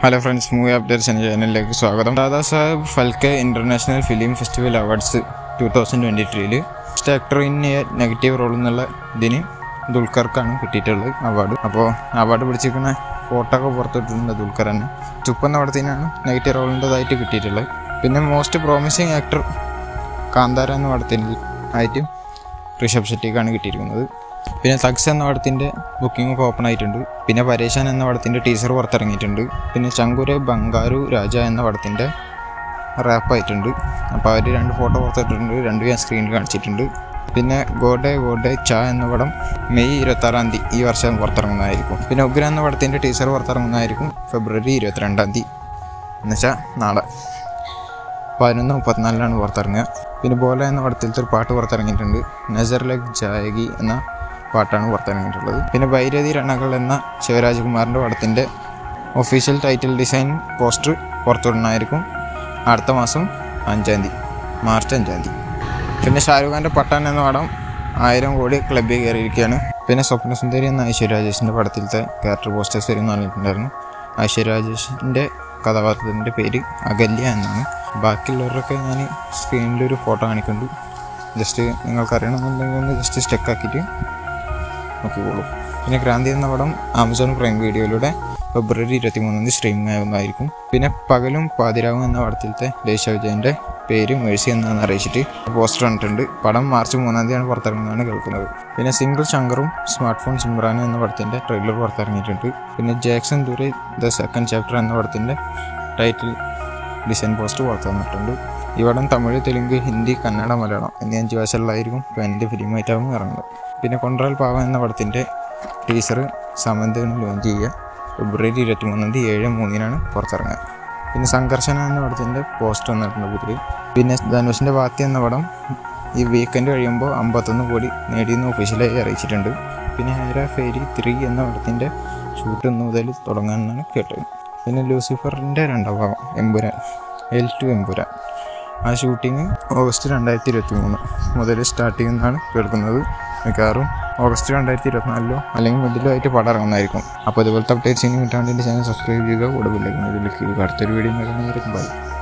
hello friends movie updates എന്ന ചാനലിലേക്ക് സ്വാഗതം Dada Saheb Phalke international film festival awards two thousand twenty ത്രീയിൽ best actor in a negative role എന്നുള്ള ഇതിന് ദുൽഖർക്കാണ് കിട്ടിയിട്ടുള്ളത് അവാർഡ് അപ്പോൾ അവാർഡ് പിടിച്ചിരിക്കുന്ന ഫോട്ടോ ഒക്കെ പുറത്തിട്ടിട്ടുണ്ട് ദുൽഖർ തന്നെ ചുപ്പ് എന്ന പടത്തിനാണ് നെഗറ്റീവ് റോളിൻ്റെതായിട്ട് കിട്ടിയിട്ടുള്ളത് പിന്നെ മോസ്റ്റ് പ്രോമിസിങ് ആക്ടർ കാന്താര എന്ന പടത്തിന് ആയിട്ട് ഋഷഭ് ഷെട്ടിക്കാണ് കിട്ടിയിരിക്കുന്നത് പിന്നെ തക്സ് എന്ന പടത്തിൻ്റെ ബുക്കിംഗ് ഒക്കെ ഓപ്പൺ ആയിട്ടുണ്ട് പിന്നെ പരേശാൻ എന്ന പടത്തിൻ്റെ ടീസർ പുറത്തിറങ്ങിയിട്ടുണ്ട് പിന്നെ ചങ്കുരെ ബംഗാരു രാജ എന്ന പടത്തിൻ്റെ റാപ്പായിട്ടുണ്ട് അപ്പോൾ അവർ രണ്ട് ഫോട്ടോ പുറത്തിട്ടിട്ടുണ്ട് രണ്ടും ഞാൻ സ്ക്രീനിൽ കാണിച്ചിട്ടുണ്ട് പിന്നെ ഗോഡെ ഗോഡെ ച എന്ന പടം മെയ് ഇരുപത്താറാം തീയതി ഈ വർഷം പുറത്തിറങ്ങുന്നതായിരിക്കും പിന്നെ ഉഗ്ര എന്ന പടത്തിൻ്റെ ടീസർ പുറത്തിറങ്ങുന്നതായിരിക്കും ഫെബ്രുവരി ഇരുപത്തിരണ്ടാം തീയതി എന്നുവെച്ചാൽ നാളെ പതിനൊന്ന് മുപ്പത്തിനാലിലാണ് പുറത്തിറങ്ങുക പിന്നെ ബോല എന്ന പടത്തിലത്തെ ഒരു പാട്ട് പുറത്തിറങ്ങിയിട്ടുണ്ട് നസർ ലഗ് ജായകി എന്ന പാട്ടാണ് പുറത്തിറങ്ങിയിട്ടുള്ളത് പിന്നെ ഭൈരതി രണകൾ എന്ന ശിവരാജ്കുമാറിൻ്റെ പടത്തിൻ്റെ ഒഫീഷ്യൽ ടൈറ്റിൽ ഡിസൈൻ പോസ്റ്റർ പുറത്തുവിടുന്നതായിരിക്കും അടുത്ത മാസം അഞ്ചാം തീയതി മാർച്ച് അഞ്ചാം തീയതി പിന്നെ ഷാരൂഖ് ഖാൻ്റെ പട്ടാൻ എന്ന പടം ആയിരം കോടി ക്ലബിൽ കയറിയിരിക്കുകയാണ് പിന്നെ സ്വപ്നസുന്ദരി എന്ന ഐശ്വര്യ രാജേഷിൻ്റെ പടത്തിലത്തെ ക്യാരക്ടർ പോസ്റ്റേഴ്സ് വരും എന്ന് പറഞ്ഞിട്ടുണ്ടായിരുന്നു ഐശ്വര്യ രാജേഷിൻ്റെ കഥാപാത്രത്തിൻ്റെ പേര് അകല്യ എന്നാണ് ബാക്കിയുള്ളവരൊക്കെ ഞാൻ സ്ക്രീനിലൊരു ഫോട്ടോ കാണിക്കുന്നുണ്ട് ജസ്റ്റ് നിങ്ങൾക്കറിയണമെന്നുണ്ടെങ്കിൽ ഒന്ന് ജസ്റ്റ് സ്റ്റെക്ക് ആക്കിയിട്ട് നോക്കിക്കോളൂ പിന്നെ ക്രാന്തി എന്ന പടം ആമസോൺ പ്രൈം വീഡിയോയിലൂടെ ഫെബ്രുവരി ഇരുപത്തി മൂന്നാം തീയതി സ്ട്രീമിംഗ് ആകുന്നതായിരിക്കും പിന്നെ പകലും പാതിരാവും എന്ന പടത്തിലത്തെ ദേശ വിജയൻ്റെ പേര് മേഴ്സി എന്നാണ് അറിയിച്ചിട്ട് പോസ്റ്റർ കണ്ടിട്ടുണ്ട് പടം മാർച്ച് മൂന്നാം തീയതിയാണ് പുറത്തിറങ്ങുന്നതാണ് കേൾക്കുന്നത് പിന്നെ സിംഗിൾ ശങ്കറും സ്മാർട്ട് ഫോൺ സിമ്രാനും എന്ന പടത്തിൻ്റെ ട്രെയിലർ പുറത്തിറങ്ങിയിട്ടുണ്ട് പിന്നെ Jackson Durai the second chapter എന്ന പടത്തിൻ്റെ ടൈറ്റിൽ ഡിസൈൻ പോസ്റ്റർ പുറത്തു വന്നിട്ടുണ്ട് ഈ പടം തമിഴ് തെലുങ്ക് ഹിന്ദി കന്നഡ മലയാളം എന്നീ അഞ്ച് ഭാഷകളിലായിരിക്കും പാനിൻ്റെ ഫിലിമായിട്ടാവും ഇറങ്ങുന്നത് പിന്നെ കൊണ്ട്രാൽ പാവ എന്ന പടത്തിൻ്റെ ടീസർ സമന്താണ് ലോഞ്ച് ചെയ്യുക ഫെബ്രുവരി ഇരുപത്തി മൂന്നാം തീയതി ഏഴ് മൂന്നിനാണ് പുറത്തിറങ്ങുക പിന്നെ സംഘർഷന എന്ന പടത്തിൻ്റെ പോസ്റ്റർ വന്നിട്ടുണ്ട് പുതിയ പിന്നെ ധനുഷിൻ്റെ വാത്തി എന്ന പടം ഈ വീക്കെൻഡ് കഴിയുമ്പോൾ അമ്പത്തൊന്ന് കോടി നേടിയെന്ന് ഒഫീഷ്യലായി അറിയിച്ചിട്ടുണ്ട് പിന്നെ ഹൈറ ഫേരി ത്രീ എന്ന പടത്തിൻ്റെ ഷൂട്ട് ഇന്ന് മുതൽ തുടങ്ങാമെന്നാണ് കേട്ടത് പിന്നെ ലൂസിഫറിൻ്റെ രണ്ടാം ഭാഗം എമ്പുരാൻ എൽ ടു എമ്പുരാൻ ആ ഷൂട്ടിങ് ഓഗസ്റ്റ് രണ്ടായിരത്തി ഇരുപത്തി മൂന്ന് മുതൽ സ്റ്റാർട്ട് ചെയ്യുന്നതാണ് കേൾക്കുന്നത് മിക്കവാറും ഓഗസ്റ്റ് രണ്ടായിരത്തി ഇരുപത്തിനാലിലോ അല്ലെങ്കിൽ മിഡിലോ ആയിട്ട് പടം ഇറങ്ങുന്നതായിരിക്കും അപ്പോൾ ഇതുപോലത്തെ അപ്ഡേറ്റ്സ് ഇനി കിട്ടാൻ വേണ്ടി ചാനൽ സബ്സ്ക്രൈബ് ചെയ്യുക കൂടെ ബില്ലേക്ക് ഇതിലേക്ക് അടുത്തൊരു വീഡിയോ ബൈ